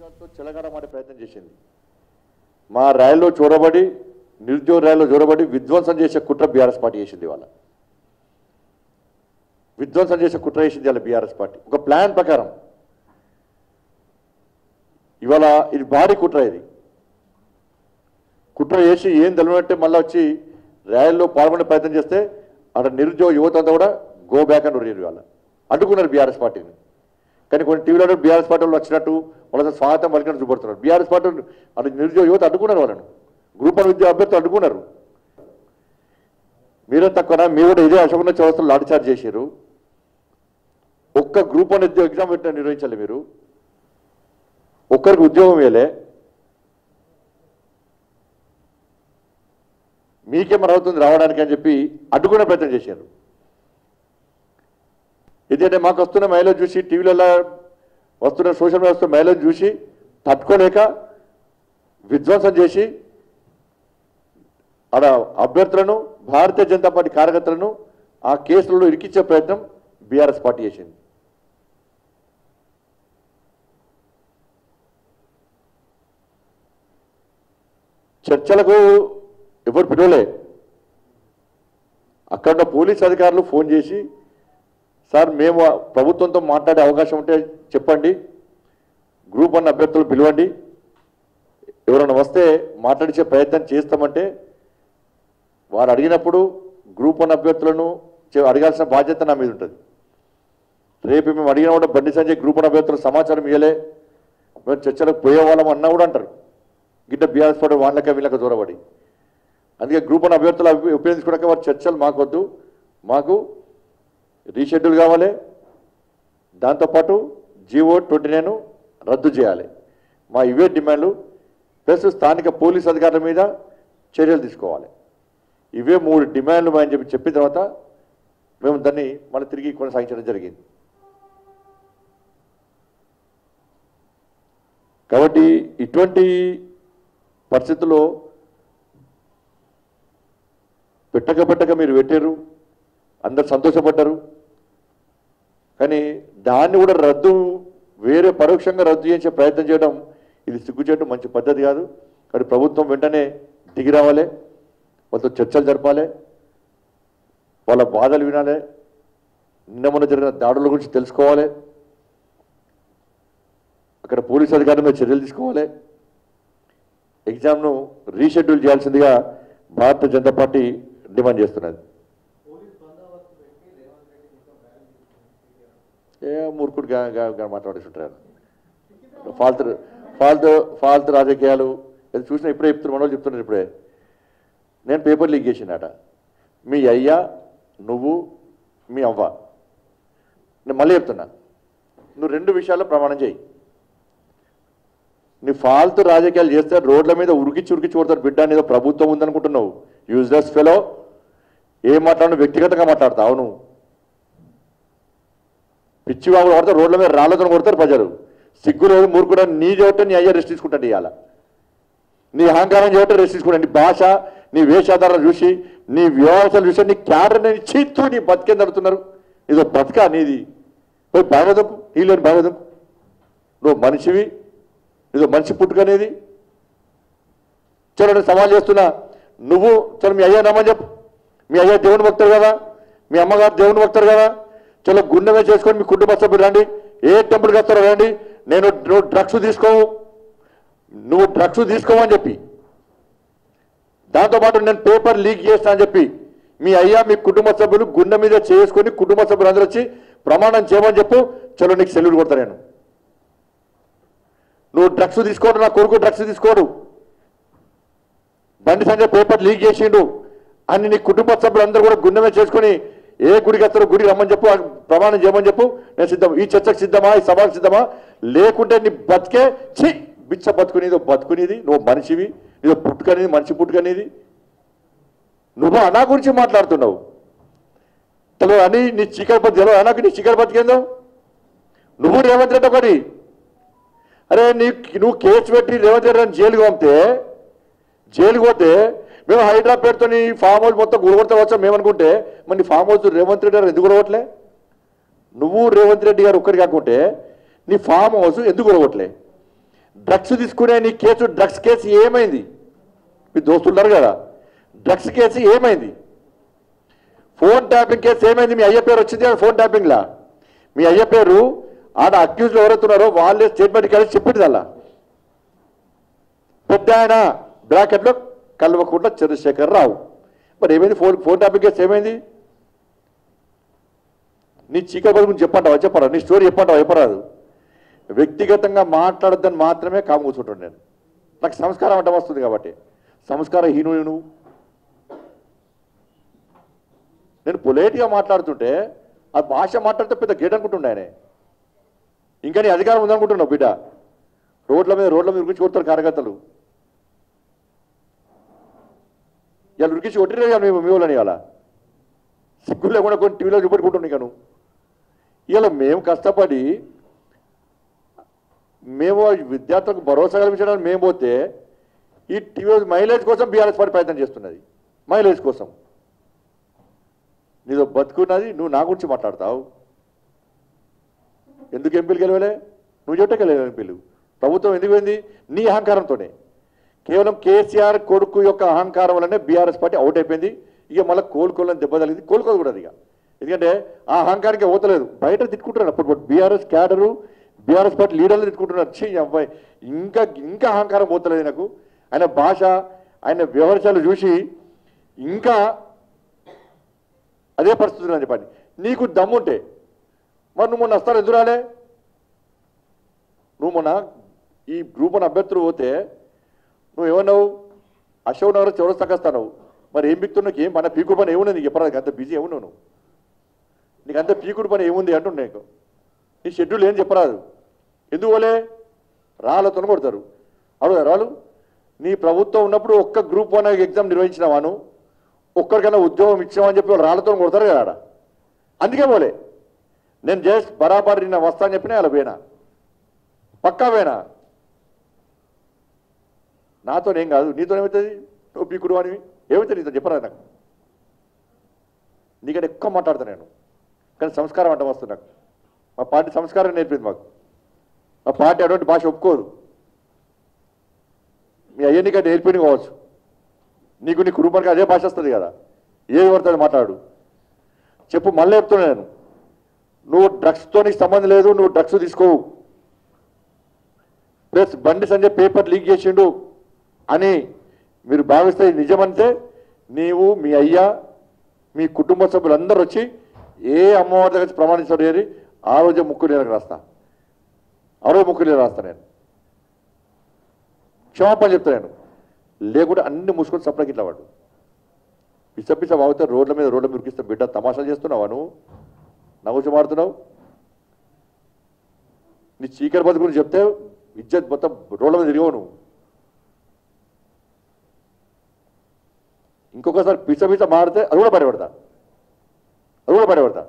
నినాదాలతో చెలగాడమాడే ప్రయత్నం చేసింది మా ర్యాలీలో చూడబడి నిరుద్యోగ ర్యాలీలో చూడబడి విధ్వంసం చేసే కుట్ర బీఆర్ఎస్ పార్టీ చేసింది వాళ్ళ విధ్వంసం చేసే కుట్ర చేసింది వాళ్ళ బీఆర్ఎస్ పార్టీ ఒక ప్లాన్ ప్రకారం ఇవాళ ఇది భారీ కుట్ర ఇది కుట్ర చేసి ఏం తెలియనట్టే మళ్ళీ వచ్చి ర్యాలీలో పాల్గొనే ప్రయత్నం చేస్తే అక్కడ నిరుద్యోగ యువత అంతా కూడా గో బ్యాక్ అని ఉన్నారు వాళ్ళ అడ్డుకున్నారు బీఆర్ఎస్ పార్టీని కానీ కొన్ని టీవీలో బీఆర్ఎస్ పార్టీ వాళ్ళు వచ్చినట్టు వాళ్ళ స్వాగతం పలికినట్టు చూపడుతున్నారు బీఆర్ఎస్ పార్టీ అటు నిరుద్యోగ యువత అడ్డుకున్నారు వాళ్ళను గ్రూప్ వన్ విద్యా అభ్యర్థులు అడ్డుకున్నారు మీరే తక్కువ మీరు కూడా ఇదే అశోకన చౌరస్తలు లాఠీచార్జ్ చేశారు ఒక్క గ్రూప్ వన్ ఉద్యోగ ఎగ్జామ్ పెట్టిన నిర్వహించాలి మీరు ఒక్కరికి ఉద్యోగం వేలే మీకేమన్నా అవుతుంది రావడానికి అని చెప్పి అడ్డుకునే ప్రయత్నం చేశారు ఎందుకంటే మాకు వస్తున్న మహిళ చూసి టీవీలలో వస్తున్న సోషల్ మీడియా వస్తున్న మహిళను చూసి తట్టుకోలేక విధ్వంసం చేసి ఆడ అభ్యర్థులను భారతీయ జనతా పార్టీ కార్యకర్తలను ఆ కేసులలో ఇరికించే ప్రయత్నం బీఆర్ఎస్ పార్టీ చేసింది చర్చలకు ఎవరు పిలవలే అక్కడ ఉన్న పోలీస్ అధికారులు ఫోన్ చేసి సార్ మేము ప్రభుత్వంతో మాట్లాడే అవకాశం ఉంటే చెప్పండి గ్రూప్ వన్ అభ్యర్థులు పిలవండి ఎవరైనా వస్తే మాట్లాడించే ప్రయత్నం చేస్తామంటే వారు అడిగినప్పుడు గ్రూప్ వన్ అభ్యర్థులను చె- అడగాల్సిన బాధ్యత నా మీద ఉంటుంది రేపు మేము అడిగిన కూడా బండి సంజయ్ గ్రూప్ వన్ అభ్యర్థులు సమాచారం ఇవ్వలే మేము చర్చలకు పోయేవాళ్ళం అన్నా కూడా అంటారు గిట్ట బీఆర్ఎస్ పార్టీ వాళ్ళక వీళ్ళక దూరబడి అందుకే గ్రూప్ వన్ అభ్యర్థులు అభి- ఉపయోగించుకోవడానికి వారి చర్చలు మాకొద్దు మాకు రీషెడ్యూల్ కావాలి దాంతోపాటు జీవో ట్వంటీ నైన్ రద్దు చేయాలి మా ఇవే డిమాండ్లు ప్లస్ స్థానిక పోలీస్ అధికారుల మీద చర్యలు తీసుకోవాలి ఇవే మూడు డిమాండ్లు అని చెప్పి చెప్పిన తర్వాత మేము దాన్ని మళ్ళీ తిరిగి కొనసాగించడం జరిగింది కాబట్టి ఇటువంటి పరిస్థితుల్లో పెట్టక పెట్టక మీరు పెట్టారు అందరు సంతోషపడ్డారు కానీ దాన్ని కూడా రద్దు వేరే పరోక్షంగా రద్దు చేసే ప్రయత్నం చేయడం ఇది సిగ్గుచేయడం మంచి పద్ధతి కాదు కానీ ప్రభుత్వం వెంటనే దిగి రావాలి వాళ్ళతో చర్చలు జరపాలి వాళ్ళ బాధలు వినాలి నిన్న మొన్న జరిగిన దాడుల గురించి తెలుసుకోవాలి అక్కడ పోలీసు అధికారుల మీద చర్యలు తీసుకోవాలి ఎగ్జామ్ను రీషెడ్యూల్ చేయాల్సిందిగా భారతీయ జనతా పార్టీ డిమాండ్ చేస్తున్నది ఏ మూర్ఖుడు గా గా- గా మాట్లాడేస్తుంటారు ఫాల్తు ఫాల్తు ఫాల్తు రాజకీయాలు ఇది చూసిన ఇప్పుడే చెప్తున్నారు మన వాళ్ళు చెప్తున్నారు ఇప్పుడే నేను పేపర్ లీక్ చేసినట మీ అయ్యా నువ్వు మీ అవ్వ నేను మళ్ళీ చెప్తున్నా నువ్వు రెండు విషయాల్లో ప్రమాణం చేయి నీ ఫాల్తు రాజకీయాలు చేస్తే రోడ్ల మీద ఉరికిచ్చి ఉరికిచ్చి కొడతారు బిడ్డ అనేది ప్రభుత్వం ఉందనుకుంటున్నావు యూజ్లెస్ ఫెలో ఏం మాట్లాడు వ్యక్తిగతంగా మాట్లాడతావు నువ్వు పిచ్చి బాబులు కొడతారు రోడ్ల మీద రాళ్ళతో కొడతారు ప్రజలు సిగ్గు లేదు మూర్ఖుడు నీ చోట నీ అయ్యా రెస్ట్ తీసుకుంటాడు ఇవాళ నీ అహంకారం చోట రెస్ట్ తీసుకుంటాడు నీ భాష నీ వేషాధారణ చూసి నీ వ్యవహారాలు చూసి నీ క్యాడర్ చీత్తు నీ బతికేం నడుతున్నారు ఇదో బతక నీది పోయి బాగోదకు నీ లేని బాగోదకు నువ్వు మనిషివి ఇదో మనిషి పుట్టుకనేది చలో నేను సవాల్ చేస్తున్నా నువ్వు చలో మీ అయ్యా నమ్మని చెప్పు మీ అయ్యా దేవుని భక్తుడు కదా మీ అమ్మగారు దేవుని భక్తుడు కదా చలో గుండెమే చేసుకొని మీ కుటుంబ సభ్యులు రండి ఏ టెంపుల్కి వస్తారో రండి నేను నువ్వు డ్రగ్స్ తీసుకోవు నువ్వు డ్రగ్స్ తీసుకోవని చెప్పి దాంతోపాటు నేను పేపర్ లీక్ చేస్తా అని చెప్పి మీ అయ్యా మీ కుటుంబ సభ్యులు గుండె మీద చేసుకొని కుటుంబ సభ్యులు అందరూ వచ్చి ప్రమాణం చేయమని చెప్పు చలో నీకు సెల్యూట్ కొడతా నేను నువ్వు డ్రగ్స్ తీసుకోడు నా కొడుకు డ్రగ్స్ తీసుకోడు బండి సంజయ్ పేపర్ లీక్ చేసిండు అని నీ కుటుంబ సభ్యులందరూ కూడా గుండెమే చేసుకొని ఏ గుడికి వస్తారో గుడికి రమ్మని చెప్పు ఆ ప్రమాణం చేయమని చెప్పు నేను సిద్ధం ఈ చర్చకు సిద్ధమా ఈ సభకు సిద్ధమా లేకుంటే నీ బతికే ఛీ బిచ్చ బతుకునేది బతుకునేది నువ్వు మనిషివి ఇదో పుట్టుకనేది మనిషి పుట్టుకనేది నువ్వు అనా గురించి మాట్లాడుతున్నావు తెలవు అని నీ చీకటి బతి తెలవు అనాకు నీ చీకటి బతికేందో నువ్వు రేవంత్ రెడ్డి ఒకటి అరే నీ నువ్వు కేసు పెట్టి రేవంత్ రెడ్డి అని జైలుకి పంపితే జైలుకి పోతే మేము హైదరాబాద్ పేరుతో ఫామ్ హౌస్ మొత్తం గురగొడతా వచ్చాం మేము అనుకుంటే మరి నీ ఫామ్ హౌస్ రేవంత్ రెడ్డి గారు ఎందుకు గురగొట్టలే నువ్వు రేవంత్ రెడ్డి గారు ఒక్కరి కాకుంటే నీ ఫామ్ హౌస్ ఎందుకు గురగొట్టలే డ్రగ్స్ తీసుకునే నీ కేసు డ్రగ్స్ కేసు ఏమైంది మీ దోస్తులు ఉన్నారు కదా డ్రగ్స్ కేసు ఏమైంది ఫోన్ ట్యాపింగ్ కేసు ఏమైంది మీ అయ్య పేరు వచ్చింది కదా ఫోన్ ట్యాపింగ్లా మీ అయ్య పేరు ఆడ అక్యూజ్లు ఎవరైతున్నారో వాళ్ళే స్టేట్మెంట్ కలిసి చెప్పింది అలా పెద్ద ఆయన బ్రాకెట్లో కల్వకుండా చంద్రశేఖర్ రావు మరి ఏమైంది ఫోన్ ఫోన్ ట్యాపింగ్ కేసు ఏమైంది నీ చీకటి బతుకు గురించి చెప్పంటావా చెప్పరా నీ స్టోరీ చెప్పంటావా చెప్పరాదు వ్యక్తిగతంగా మాట్లాడద్దని మాత్రమే కాము కూర్చుంటాను నేను నాకు సంస్కారం అంటే వస్తుంది కాబట్టి సంస్కార హీనుడు నువ్వు నేను పొలేట్గా మాట్లాడుతుంటే ఆ భాష మాట్లాడితే పెద్ద గేట్ అనుకుంటుండే ఆయనే ఇంకా నీ అధికారం ఉందనుకుంటున్నావు బిడ్డ రోడ్ల మీద రోడ్ల మీద ఉరికించి కొడతారు కార్యకర్తలు ఇలా ఉరికించి కొట్టిరే కదా మేము మీ వాళ్ళని ఇవాళ సిగ్గులు లేకుండా కొన్ని టీవీలో చూపెట్టుకుంటున్నాం ఇక నువ్వు ఇలా మేము కష్టపడి మేము విద్యార్థులకు భరోసా కల్పించడానికి మేము పోతే ఈ టీవీ మైలేజ్ కోసం బీఆర్ఎస్ పార్టీ ప్రయత్నం చేస్తున్నది మైలేజ్ కోసం నీదో బతుకున్నది నువ్వు నా గురించి మాట్లాడతావు ఎందుకు ఎంపీలు గెలవలే నువ్వు చెట్టే గెలవలే ఎంపీలు ప్రభుత్వం ఎందుకు పోయింది నీ అహంకారంతోనే కేవలం కేసీఆర్ కొడుకు యొక్క అహంకారం వల్లనే బీఆర్ఎస్ పార్టీ అవుట్ అయిపోయింది ఇక మళ్ళీ కోలుకోవాలని దెబ్బ తగిలింది కోలుకోదు కూడా ఇక ఎందుకంటే ఆ అహంకారానికి ఓతలేదు బయట తిట్టుకుంటున్నారు అప్పుడు బీఆర్ఎస్ క్యాడరు బీఆర్ఎస్ పార్టీ లీడర్లు తిట్టుకుంటున్నారు ఛీ ఈ అబ్బాయి ఇంకా ఇంకా అహంకారం పోతలేదు నాకు ఆయన భాష ఆయన వ్యవహారాలు చూసి ఇంకా అదే పరిస్థితులు అని చెప్పండి నీకు దమ్ముంటే మరి నువ్వు మొన్న వస్తారు ఎందుకు రాలే నువ్వు మొన్న ఈ గ్రూప్ అని అభ్యర్థులు పోతే నువ్వు ఏమన్నావు అశోక్ నగర్ చౌరస్తాకొస్తావు మరి ఏం బిక్తున్నావు ఏం మన పీకుడు పని ఏముంది నీకు చెప్పరా అంత బిజీ ఏమున్నావు నువ్వు నీకు అంత పీకుడు పని ఏముంది అంటుండే నీకు నీ షెడ్యూల్ ఏం చెప్పరాదు ఎందుకు పోలే రాళ్ళతో కొడతారు అడుగుతారు రాళ్ళు నీ ప్రభుత్వం ఉన్నప్పుడు ఒక్క గ్రూప్ వన్ ఎగ్జామ్ నిర్వహించినావాను ఒక్కరికైనా ఉద్యోగం ఇచ్చామని చెప్పి వాళ్ళు రాళ్ళతో కొడతారు కదా ఆడ అందుకే పోలే నేను జస్ట్ బరాబర్ నిన్న వస్తా అని చెప్పినా అలా పోయినా పక్కా పోయినా నాతో ఏం కాదు నీతో ఏమవుతుంది నువ్వు పీకుడు అని ఏమవుతుంది నీతో చెప్పరా నాకు నీకంటే ఎక్కువ మాట్లాడతాను నేను కానీ సంస్కారం అంటే వస్తుంది నాకు మా పార్టీ సంస్కారం నేర్పింది మాకు మా పార్టీ అటువంటి భాష ఒప్పుకోదు మీ అయ్యనిక నేర్పింది కావచ్చు నీకు నీ కుటుంబానికి అదే భాష వస్తుంది కదా ఏది పడుతుంది మాట్లాడు చెప్పు మళ్ళీ చెప్తున్నా నేను నువ్వు డ్రగ్స్తో నీకు సంబంధం లేదు నువ్వు డ్రగ్స్ తీసుకోవు ప్లస్ బండి సంజయ్ పేపర్ లీక్ చేసిండు అని మీరు భావిస్తే ఇది నిజమంటే నీవు మీ అయ్యా మీ కుటుంబ సభ్యులందరూ వచ్చి ఏ అమ్మవారి దగ్గర ప్రమాణించడం ఏది ఆ రోజే ముక్కు నీళ్ళకి రాస్తా ఆ రోజు ముక్కు నీళ్ళు రాస్తా నేను క్షమాపణ చెప్తా నేను లేకుంటే అన్ని మూసుకొని సప్లకి ఇట్లా వాడు పిచ్చ పిచ్చ వాగితే రోడ్ల మీద రోడ్ల మీద ఉరికిస్తే బిడ్డ తమాషాలు చేస్తున్నావా నువ్వు నవ్వుచి మాడుతున్నావు నీ చీకటి బతుకు గురించి చెప్తే ఇజ్జత్ మొత్తం రోడ్ల మీద తిరిగావు నువ్వు ఇంకొకసారి పిచ్చ పిచ్చ మాడితే అది కూడా బయటపడతా అది కూడా బయటపడతా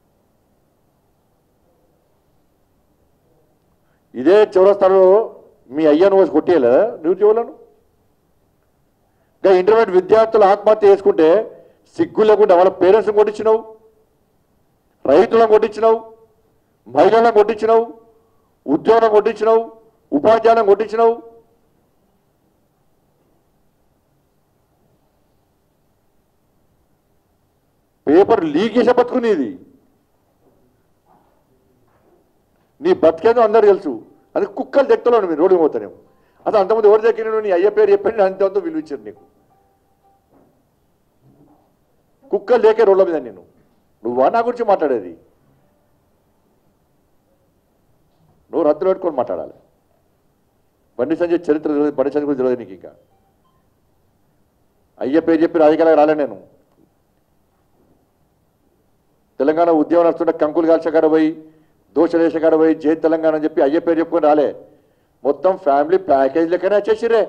ఇదే చౌరస్తాలో మీ అయ్యను వచ్చి కొట్టేయలేదా నువ్వు చెవులను ఇంకా ఇంటర్మీడియట్ విద్యార్థులు ఆత్మహత్య చేసుకుంటే సిగ్గు లేకుండా వాళ్ళ పేరెంట్స్ని కొట్టించినావు రైతులను కొట్టించినావు మహిళలను కొట్టించినావు ఉద్యోగం కొట్టించినావు ఉపాధ్యాయులను కొట్టించినావు పేపర్ లీక్ చేసే బతుకునేది నీ బతికేదో అందరు తెలుసు అది కుక్కలు దెక్కలో మీరు రోడ్డు పోతానేమో అసలు అంతమంది ఎవరి దగ్గర నీ అయ్య పేరు చెప్పండి అంతమంది విలువ ఇచ్చారు నీకు కుక్కలు లేకే రోడ్ల మీద నేను నువ్వా నా గురించి మాట్లాడేది నువ్వు రద్దులు పెట్టుకొని మాట్లాడాలి బండి సంజయ్ చరిత్ర తెలియదు బండి సంజయ్ గురించి తెలియదు నీకు ఇంకా అయ్య పేరు చెప్పి రాజకీయాలకు రాలే నేను తెలంగాణ ఉద్యమం నడుస్తుంటే కంకులు కాల్చకాడ పోయి దోషదేశకాడ పోయి జై తెలంగాణ అని చెప్పి అయ్య పేరు చెప్పుకొని రాలే మొత్తం ఫ్యామిలీ ప్యాకేజ్ లెక్కనే వచ్చేసిరే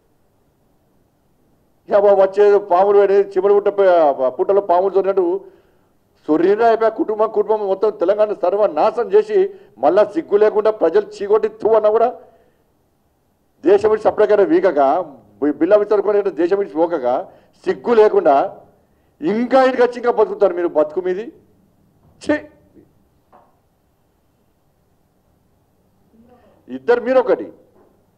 ఇక బాబు వచ్చేది పాములు అనేది చివరి పుట్ట పుట్టలో పాములు చొరినట్టు సొర్రీనా అయిపోయా కుటుంబం కుటుంబం మొత్తం తెలంగాణ సర్వ నాశనం చేసి మళ్ళా సిగ్గు లేకుండా ప్రజలు చీకొట్టి తూ అన్నా కూడా దేశం విడిచి సపరేట్గా వీకగా బి- బిల్ల వితరుకొని దేశం విడిచి పోకగా సిగ్గు లేకుండా ఇంకా ఇంటికి వచ్చి ఇంకా బతుకుతారు మీరు బతుకు మీది ఛీ ఇద్దరు మీరు ఒకటి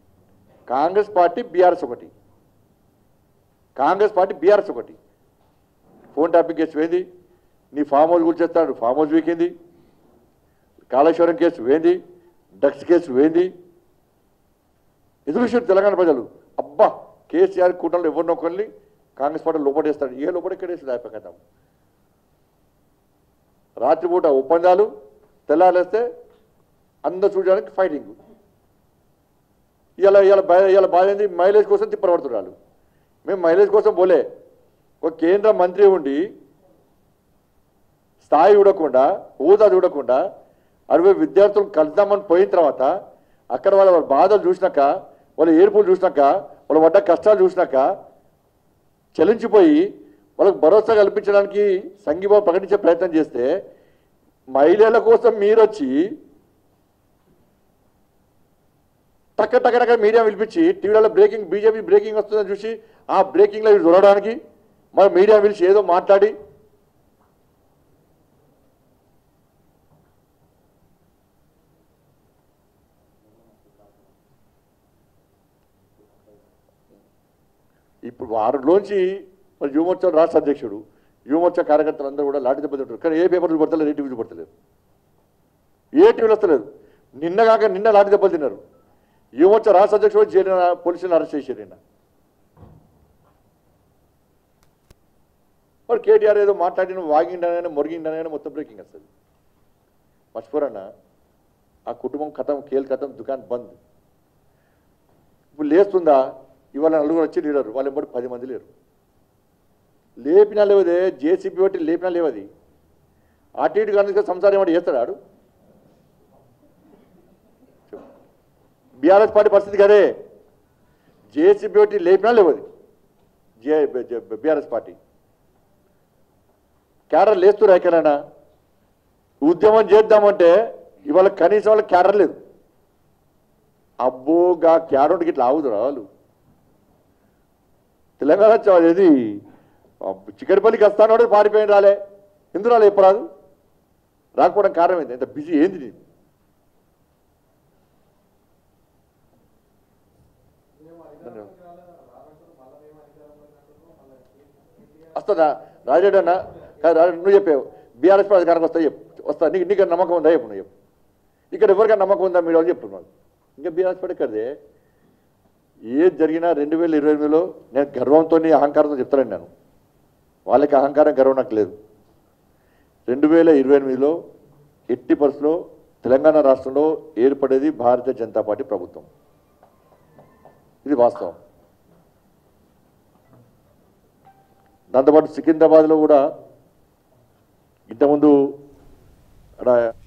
కాంగ్రెస్ పార్టీ బీఆర్ఎస్ ఒకటి కాంగ్రెస్ పార్టీ బీఆర్ఎస్ ఒకటి ఫోన్ ట్యాపింగ్ కేసు వేంది నీ ఫామ్ హౌస్ గురించి చేస్తాడు ఫామ్ హౌస్ వీకింది కాళేశ్వరం కేసు వేంది డ్రగ్స్ కేసు వేంది ఎదురు చూశారు తెలంగాణ ప్రజలు అబ్బా కేసీఆర్ కూటమిలో ఎవరినో ఒకరిని కాంగ్రెస్ పార్టీ లోపడేస్తాడు ఏ లోపల ఎక్కడేసి అయిపోతాం రాత్రిపూట ఒప్పందాలు తెల్లారేస్తే అందరు చూడడానికి ఫైటింగ్ ఇలా ఇలా ఇలా బాధ ఏంది మైలేజ్ కోసం తిప్పబడుతున్నారు మేము మైలేజ్ కోసం పోలే ఒక కేంద్ర మంత్రి ఉండి స్థాయి చూడకుండా హోదా చూడకుండా అరవై విద్యార్థులను కలుద్దామని పోయిన తర్వాత అక్కడ వాళ్ళ వాళ్ళ బాధలు చూసినాక వాళ్ళ ఏడుపులు చూసినాక వాళ్ళ పడ్డ కష్టాలు చూసినాక చలించిపోయి వాళ్ళకి భరోసా కల్పించడానికి సంఘీభావం ప్రకటించే ప్రయత్నం చేస్తే మహిళల కోసం మీరొచ్చి టక్క టక్క టక్క మీడియా పిలిపించి టీవీలలో బ్రేకింగ్ బీజేపీ బ్రేకింగ్ వస్తుందని చూసి ఆ బ్రేకింగ్లో ఇవి చూడడానికి మరి మీడియా పిలిచి ఏదో మాట్లాడి ఇప్పుడు వారిలోంచి మరి యువమోర్చా రాష్ట్ర అధ్యక్షుడు యువమోర్చా కార్యకర్తలు అందరూ కూడా లాఠీ దెబ్బ తింటారు కానీ ఏ పేపర్ చూపడతలేదు ఏ టీవీ చూపడతలేదు ఏ టీవీలో వస్తలేదు నిన్న కాక నిన్న లాఠీ దెబ్బలు తిన్నారు యువమోర్చా రాష్ట్ర అధ్యక్షుడు జైలు పోలీసులు అరెస్ట్ చేశారు నిన్న మరి కేటీఆర్ ఏదో మాట్లాడిన వాగిండనగానే మొరిగిండనగానే మొత్తం బ్రేకింగ్ వస్తుంది మర్చిపోరన్న ఆ కుటుంబం కథం కేల్ కథం దుకాన్ బంద్ ఇప్పుడు లేస్తుందా ఇవాళ నలుగురు వచ్చి లీడర్ వాళ్ళు ఎంబడి పది మంది లేరు లేపినా లేవదే జేసీబీ బట్టి లేపినా లేవది అటు ఇటు కనుక సంసారం ఏమంటే చేస్తాడు ఆడు బీఆర్ఎస్ పార్టీ పరిస్థితి కదే జేసీబీ బట్టి లేపినా లేవది జే బీఆర్ఎస్ పార్టీ క్యాడర్ లేస్తురా ఎక్కడైనా ఉద్యమం చేద్దామంటే ఇవాళ కనీసం వాళ్ళకి క్యాడర్ లేదు అబ్బోగా క్యాడర్కి ఇట్లా ఆగుదురా వాళ్ళు తెలంగాణ చ- ఇది చిక్కడిపల్లికి వస్తానోడే పారిపోయిన రాలే ఎందుకు రాలే ఎప్పుడు రాకపోవడం కారణం ఏంది ఇంత బిజీ ఏంది నీకు వస్తుందా రాజేడు అన్న కాదు రాజు నువ్వు చెప్పావు బీఆర్ఎస్ పార్టీ అధికారానికి వస్తా చెప్పు వస్తా నీకు నీకు నమ్మకం ఉందా చెప్పు నువ్వు చెప్పు ఇక్కడ ఎవరికైనా నమ్మకం ఉందా మీరు అని చెప్పు నువ్వు ఇంకా బీఆర్ఎస్ పార్టీ కదే ఏది జరిగినా రెండు వేల ఇరవై ఎనిమిదిలో నేను గర్వంతో అహంకారంతో చెప్తానండి నేను వాళ్ళకి అహంకారం గర్వం నాకు లేదు రెండు వేల ఇరవై ఎనిమిదిలో ఎట్టి పరిస్థితిలో తెలంగాణ రాష్ట్రంలో ఏర్పడేది భారతీయ జనతా పార్టీ ప్రభుత్వం ఇది వాస్తవం దాంతోపాటు సికింద్రాబాద్లో కూడా ఇంతకుముందు అక్కడ